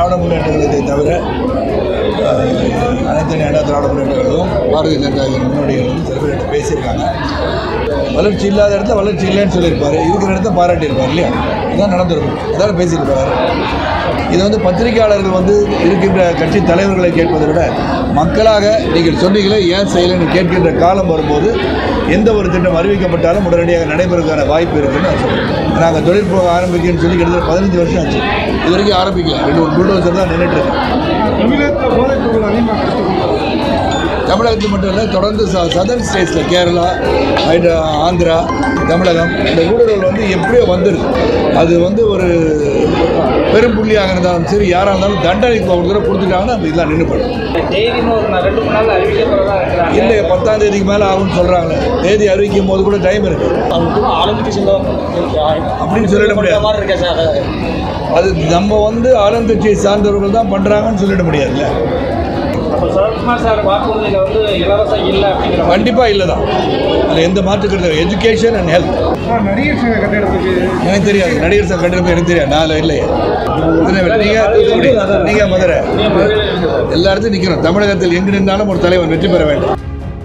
திராவிட முன்னேற்ற கழகத்தை தவிர அஹ், அனைத்து இந்திய அண்ணா திராவிட முன்னேற்ற கழகம் பாரதிய ஜனதா கட்சியின் முன்னோடிகள் வந்து சில பேர் எடுத்து பேசியிருக்காங்க வளர்ச்சி இல்லாத இடத்துல வளர்ச்சி இல்லைன்னு சொல்லியிருப்பாரு இருக்கிற இடத்த பாராட்டியிருப்பார் இல்லையா இதான் நடந்திருக்கும் அதான் பேசியிருப்பார் இது வந்து பத்திரிகையாளர்கள் வந்து இருக்கின்ற கட்சி தலைவர்களை கேட்பதை விட மக்களாக நீங்கள் சொன்னீங்களே ஏன் செய்யலைன்னு கேட்கின்ற காலம் வரும்போது எந்த ஒரு திட்டம் அறிவிக்கப்பட்டாலும் உடனடியாக நடைபெறுவதற்கான வாய்ப்பு இருக்குன்னு நான் சொல்கிறேன் நாங்கள் தொழிற்போக ஆரம்பிக்கணும்னு சொல்லி கிட்டத்தட்ட பதினஞ்சு வருஷம் ஆச்சு இது வரைக்கும் ஆரம்பிக்கல ரெண்டு ஒரு புல்டோசர் தான் நின்றுட்டு இருக்கு தமிழகத்தில் போதைப் பொருள் அதிகமாக கிடைச்சிருக்கு தமிழகத்தில் மட்டும் இல்லை தொடர்ந்து ச சதர்ன் ஸ்டேட்ஸில் கேரளா ஹைட்ரா ஆந்திரா தமிழகம் இந்த ஊடுருவல் வந்து எப்படியோ வந்துடுது அது வந்து ஒரு பெரும் புள்ளியாக இருந்தாலும் சரி யாராக இருந்தாலும் தண்டனை ஒரு தடவை கொடுத்துட்டாங்கன்னா அது இதெல்லாம் நின்று போயிடும் தேதின்னு ஒரு நா- ரெண்டு மூணு நாள் அறிவிக்கப்படுறதா இருக்கிறாங்க இல்லை பத்தாம் தேதிக்கு மேலே ஆகும்னு சொல்கிறாங்க தேதி அறிவிக்கும் போது கூட டைம் இருக்குது அப்படின்னு சொல்லிட முடியாது மாதிரி இருக்கா சார் அது நம்ம வந்து ஆளுங்கட்சியை சார்ந்தவர்கள் தான் பண்ணுறாங்கன்னு சொல்லிட முடியாதுல்ல அப்போ சரத்குமார் சார் வாக்குறுதியில் வந்து இலவசம் இல்லை அப்படிங்கிற மாதிரி கண்டிப்பாக இல்லை தான் அதில் எந்த மாற்றுக்கிறது எஜுகேஷன் அண்ட் ஹெல்த் சார் நடிகர் சங்க கட்டிடத்துக்கு எனக்கு தெரியாது நடிகர் சார் கண்டிப்பாக எனக்கு தெரியாது நான் இல்லையே நீங்கள் தூத்துக்குடி நீங்கள் மதுரை எல்லா இடத்துலையும் நிற்கணும் தமிழகத்தில் எங்கு நின்றாலும் ஒரு தலைவன் வெற்றி பெற வேண்டும்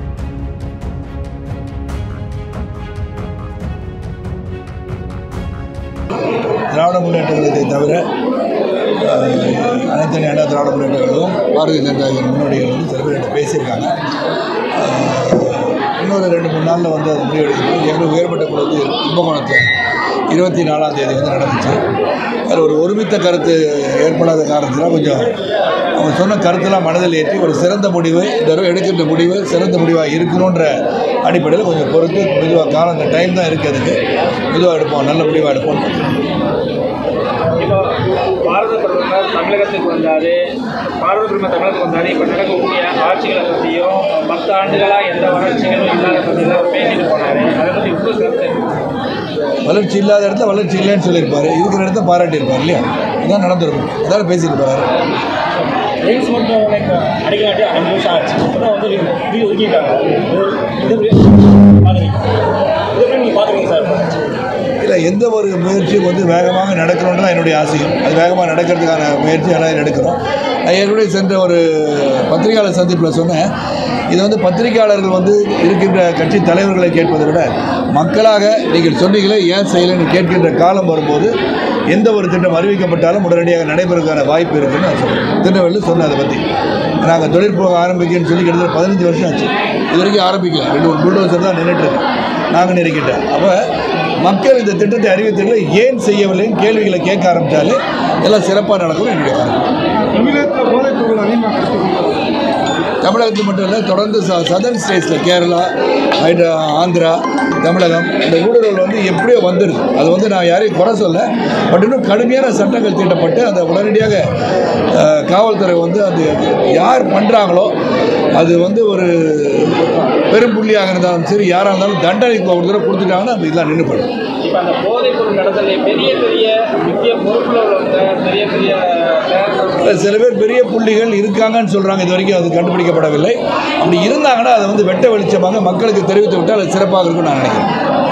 திராவிட முன்னேற்ற கழகத்தை தவிர அஹ், அனைத்து இந்திய அண்ணா திராவிட முன்னேற்ற கழகம் பாரதிய ஜனதா கட்சியின் முன்னோடிகள் வந்து சில பேர் எடுத்து பேசியிருக்காங்க அஹ், இன்னொரு ரெண்டு மூணு நாளில் வந்து அது முடிவெடுக்கணும் எங்களுக்கு உயர்மட்ட குழு வந்து கும்பகோணத்தில் இருபத்தி நாலாம் தேதி வந்து நடந்துச்சு அதில் ஒரு ஒருமித்த கருத்து ஏற்படாத காரணத்தில் கொஞ்சம் அவங்க சொன்ன கருத்தெல்லாம் மனதில் ஏற்றி ஒரு சிறந்த முடிவு இந்த தடவை எடுக்கின்ற முடிவு சிறந்த முடிவாக இருக்கணுன்ற அடிப்படையில் கொஞ்சம் பொறுத்து மெதுவாக காலம் அந்த டைம் தான் இருக்குது அதுக்கு மெதுவாக எடுப்போம் நல்ல முடிவாக எடுப்போம் இப்போ பாரத பிரதமர் தமிழகத்துக்கு வந்தார் பாரத பிரதமர் தமிழகத்துக்கு வந்தார் இப்போ நடக்கக்கூடிய ஆட்சிகளை பற்றியும் பத்து ஆண்டுகளாக எந்த வளர்ச்சிகளும் இல்லாத பற்றியெல்லாம் அவர் பேசிட்டு போனார் அதை பற்றி உங்கள் கருத்து என்ன? வளர்ச்சி இல்லாத இடத்துல வளர்ச்சி இல்லைன்னு சொல்லியிருப்பாரு இருக்கிற இடத்த பாராட்டியிருப்பார் இல்லையா இதான் நடந்திருக்கும் அதான் பேசியிருப்பாரு ட்ரிங்க்ஸ் மட்டும் லைக் அடிக்கலாட்டி அஞ்சு வருஷம் ஆச்சு இப்போ தான் வந்து இது ஒதுக்கிட்டாங்க இது எப்படி பார்க்குறீங்க இது எப்படி நீங்கள் பார்க்குறீங்க சார் இல்லை எந்த ஒரு முயற்சியும் வந்து வேகமாக நடக்கணும்னு தான் என்னுடைய ஆசையும் அது வேகமாக நடக்கிறதுக்கான முயற்சி எல்லாம் எடுக்கிறோம் நான் ஏற்கனவே சென்ற ஒரு பத்திரிகையாளர் சந்திப்பில் சொன்னேன் இது வந்து பத்திரிகையாளர்கள் வந்து இருக்கின்ற கட்சி தலைவர்களை கேட்பதை விட மக்களாக நீங்கள் சொன்னீங்களே ஏன் செய்யலைன்னு கேட்கின்ற காலம் வரும்போது எந்த ஒரு திட்டம் அறிவிக்கப்பட்டாலும் உடனடியாக நடைபெறுவதற்கான வாய்ப்பு இருக்குன்னு நான் சொல்கிறேன் திருநெல்வேலியில் சொன்னேன் அதை பற்றி நாங்கள் தொழிற்போக ஆரம்பிக்கணும்னு சொல்லி கிட்டத்தட்ட பதினஞ்சு வருஷம் ஆச்சு இது வரைக்கும் ஆரம்பிக்கல ரெண்டு ஒரு புல்டோசர் தான் நின்றுட்டு இருக்கு நாங்கள் நினைக்கிட்டேன் அப்போ மக்கள் இந்த திட்டத்தை அறிவித்தவர்களை ஏன் செய்யவில்லைன்னு கேள்விகளை கேட்க ஆரம்பித்தாலே எல்லாம் சிறப்பாக நடக்கும் என்னுடைய கருத்து தமிழகத்தில் போதைப் பொருள் அதிகமாக கிடைச்சிருக்கு தமிழகத்தில் மட்டும் இல்லை தொடர்ந்து ச சதர்ன் ஸ்டேட்ஸில் கேரளா ஹைட்ரா ஆந்திரா தமிழகம் இந்த ஊடுருவல் வந்து எப்படியோ வந்துடுது அது வந்து நான் யாரையும் குறை சொல்ல பட் இன்னும் கடுமையான சட்டங்கள் தீட்டப்பட்டு அதை உடனடியாக அஹ், காவல்துறை வந்து அது யார் பண்ணுறாங்களோ அது வந்து ஒரு பெரும் புள்ளியாக இருந்தாலும் சரி யாராக இருந்தாலும் தண்டனை ஒரு தடவை கொடுத்துட்டாங்கன்னா அது இதெல்லாம் நின்று போயிடும் இப்போ அந்த போதைப் பொருள் நடத்தல பெரிய பெரிய முக்கிய பொறுப்பில் உள்ளவங்க பெரிய பெரிய directors இல்ல, சில பேர் பெரிய புள்ளிகள் இருக்காங்கன்னு சொல்கிறாங்க இது வரைக்கும் அது கண்டுபிடிக்கப்படவில்லை அப்படி இருந்தாங்கன்னா அதை வந்து வெட்ட வெளிச்சமாக மக்களுக்கு தெரிவித்து விட்டால் அது சிறப்பாக இருக்கும்னு நான் நினைக்கிறேன்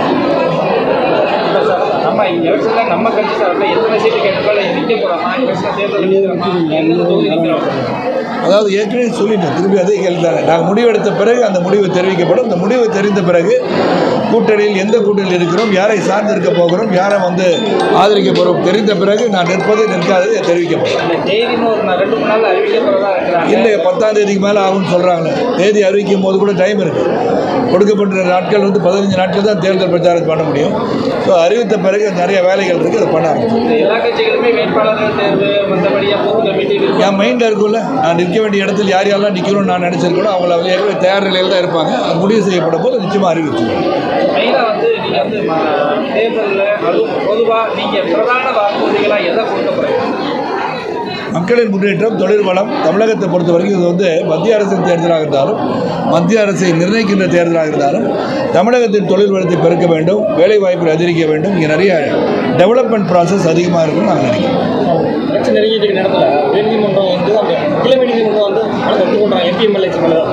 இப்ப சார், நம்ம எலெக்ஷனில் நம்ம கட்சி சார்பில் எத்தனை சீட்டு கேட்டாலும் நிற்க போகிறோமா எலெக்ஷன் தேர்தல் நிற்கிறோமா எந்தெந்த தொகுதி நிற்கிறோம் அதாவது ஏற்கனவே சொல்லிட்டேன் திரும்பி அதே கேள்விதானே நாங்கள் முடிவெடுத்த பிறகு அந்த முடிவு தெரிவிக்கப்படும் அந்த முடிவு தெரிந்த பிறகு கூட்டணியில் எந்த கூட்டணியில் இருக்கிறோம் யாரை சார்ந்து இருக்க போகிறோம் யாரை வந்து ஆதரிக்க போகிறோம் தெரிந்த பிறகு நான் நிற்பது நிற்காதது தெரிவிக்கப்படும் இந்த தேதின்னு ஒரு நா- ரெண்டு மூணு நாள் அறிவிக்கப்படுறதா இருக்கிறாங்க இல்லை பத்தாம் தேதிக்கு மேலே ஆகும்னு சொல்கிறாங்களே தேதி அறிவிக்கும் போது கூட டைம் இருக்குது கொடுக்கப்பட்ட நாட்கள் வந்து பதினஞ்சு நாட்கள் தான் தேர்தல் பிரச்சாரம் பண்ண முடியும் ஸோ அறிவித்த பிறகு நிறைய வேலைகள் இருக்குது அதை பண்ண ஆரம்பிச்சோம் இந்த எல்லா கட்சிகளுமே வேட்பாளர்கள் தேர்வு மற்றபடியாக பூத் கமிட்டி என் மைண்டில் இருக்கும்ல நான் நிற்க வேண்டிய இடத்துல யார் யாரெல்லாம் நிற்கணும்னு நான் நினச்சிருக்கணும் அவங்கள வந்து ஏற்கனவே தயார் நிலையில் தான் இருப்பாங்க அது முடிவு செய்யப்படும் போது நிச்சயமாக அறிவிச்சிருவோம் மெயினாக வந்து நீங்கள் வந்து தேர்தலில் அதுவும் பொதுவாக நீங்கள் பிரதான வாக்குறுதிகளாக எதை கொடுக்க போகிறீங்க மக்களின் முன்னேற்றம் தொழில் வளம் தமிழகத்தை பொறுத்த வரைக்கும் இது வந்து மத்திய அரசின் தேர்தலாக இருந்தாலும் மத்திய அரசை நிர்ணயிக்கின்ற தேர்தலாக இருந்தாலும் தமிழகத்தின் தொழில் வளத்தை பெருக்க வேண்டும் வேலை வாய்ப்பை அதிகரிக்க வேண்டும் இங்கே நிறைய டெவலப்மெண்ட் ப்ராசஸ் அதிகமாக இருக்குன்னு நான் நினைக்கிறேன் எலெக்ஷன் நெருங்கிட்டு இருக்க நேரத்தில் உயர்நீதிமன்றம் வந்து அந்த கீழமை நீதிமன்றம் வந்து வழக்கு ஒத்துக்கொண்டாங்க எம்பி எம்எல்ஏ மேலே மற்றபடி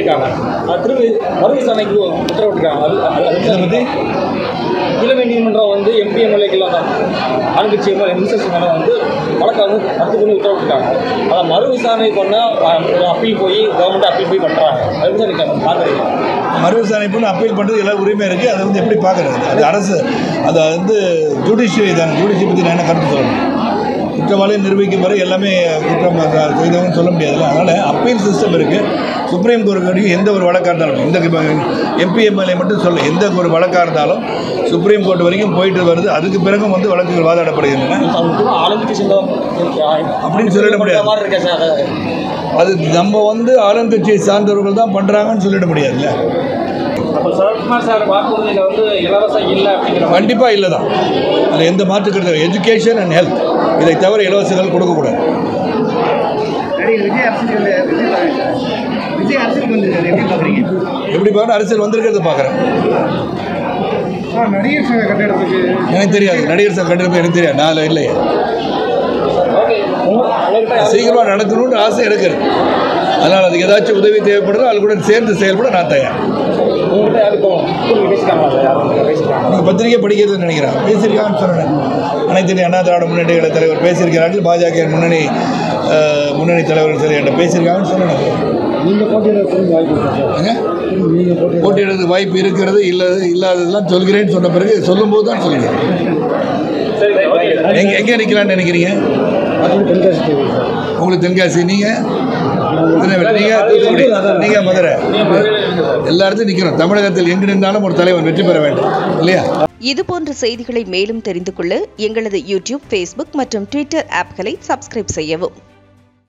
பண்ணியிருக்காங்க அது திரும்பி மறு விசாரணைக்கு உத்தரவிட்டிருக்காங்க அது அது- அது இதை பற்றி இளமை நீதிமன்றம் வந்து எம்பி எம்எல்ஏக்கெல்லாம் தான் ஆளுங்கட்சி எம்எல்ஏ மேலே வந்து வழக்கை வந்து ரத்து பண்ணி உத்தரவிட்டிருக்காங்க அதை மறு விசாரணை பண்ண அப்பீல் போய் கவர்மெண்ட் அப்பீல் போய் பண்ணுறாங்க அது தான் நீங்கள் பார்க்குறீங்க மறு விசாரணை பண்ணி அப்பீல் பண்ணுறது எல்லாம் உரிமை இருக்குது அதை வந்து எப்படி பார்க்குறது அது அரசு அது வந்து ஜுடிஷியரி தானே ஜுடிஷியரி பற்றி நான் என்ன கருத்து சொல்லணும் குற்றவாளியை நிரூபிக்கும் வரை எல்லாமே குற்றம் செய்தவங்கன்னு சொல்ல முடியாதுல்ல அதனால் அப்பீல் சிஸ்டம் இருக்குது சுப்ரீம் கோர்ட் வரைக்கும் எந்த ஒரு வழக்காக இருந்தாலும் இந்த எம்பி எம்எல்ஏ மட்டும் சொல்ல எந்த ஒரு வழக்காக இருந்தாலும் சுப்ரீம் கோர்ட் வரைக்கும் போயிட்டு வருது அதுக்கு பிறகும் வந்து வழக்குகள் வாதாடப்படுகின்றன அவங்க ஆளுங்கட்சி சேர்ந்தவங்க அப்படின்னு சொல்லிட முடியாது. மாதிரி இருக்கா சார் அதை அது நம்ம வந்து ஆளுங்கட்சியை சார்ந்தவர்கள் தான் பண்ணுறாங்கன்னு சொல்லிட முடியாதுல்ல அப்போ சரத்குமார் சார் வாக்குறுதியில் வந்து இலவசம் இல்லை அப்படிங்கிற மாதிரி கண்டிப்பாக இல்லை தான் அதில் எந்த மாற்றுக்கிறது எஜுகேஷன் அண்ட் ஹெல்த் இதை தவிர இலவசங்கள் கொடுக்கக்கூடாது நடிகர் விஜய் அரசியல் விஜய் விஜய் அரசியலுக்கு வந்திருக்காரு எப்படி பார்க்குறீங்க எப்படி பார்க்கணும் அரசியல் வந்திருக்கிறத பார்க்குறேன் ஆ நடிகர் சங்க கட்டிடத்துக்கு எனக்கு தெரியாது நடிகர் சார் கண்டிப்பாக எனக்கு தெரியாது நான் அதில் இல்லையே ஓகே உங்கள்கிட்ட சீக்கிரமாக நடக்கணும்னு ஆசை எனக்கு இருக்கு அதனால் அதுக்கு ஏதாச்சும் உதவி தேவைப்படுதோ அது கூட சேர்ந்து செயல்பட நான் தயார் உங்கள்கிட்ட யாரும் இப்போ கூட்டணி பேசிக்காங்களா சார் யாரும் பேசிக்காங்க நீங்கள் பத்திரிகை படிக்கிறதுன்னு நினைக்கிறேன் பேசியிருக்காங்கன்னு சொன்னேன் அனைத்து இந்திய அண்ணா திராவிட முன்னணி கழக தலைவர் பேசியிருக்கிறார்கள் பாஜக முன்னணி அஹ், முன்னணி தலைவர்கள் சரி என்கிட்ட பேசியிருக்காங்கன்னு சொன்னேன் நீங்கள் போட்டியில் திரும்பி வாய்ப்பு இருக்கா சார் ஏங்க நீங்கள் போட்டி போட்டியிடுறதுக்கு வாய்ப்பு இருக்கிறது இல்லை இல்லாததெல்லாம் சொல்கிறேன்னு சொன்ன பிறகு சொல்லும்போது தான் சொல்கிறேன் சரி ஓகே சார் எங்கே எங்கே நிற்கலான்னு நினைக்கிறீங்க அப்படி தென்காசி தேவை சார் உங்களுக்கு தென்காசி நீங்கள் திருநெல்வேலி நீங்கள் தூத்துக்குடி நீங்கள் மதுரை எல்லா இடத்துலையும் நிற்கணும் தமிழகத்தில் எங்கு நின்றாலும் ஒரு தலைவன் வெற்றி பெற வேண்டும் இல்லையா இதுபோன்ற செய்திகளை மேலும் தெரிந்து கொள்ள எங்களது யூடியூப் ஃபேஸ்புக் மற்றும் ட்விட்டர் ஆப்களை சப்ஸ்கிரைப் செய்யவும்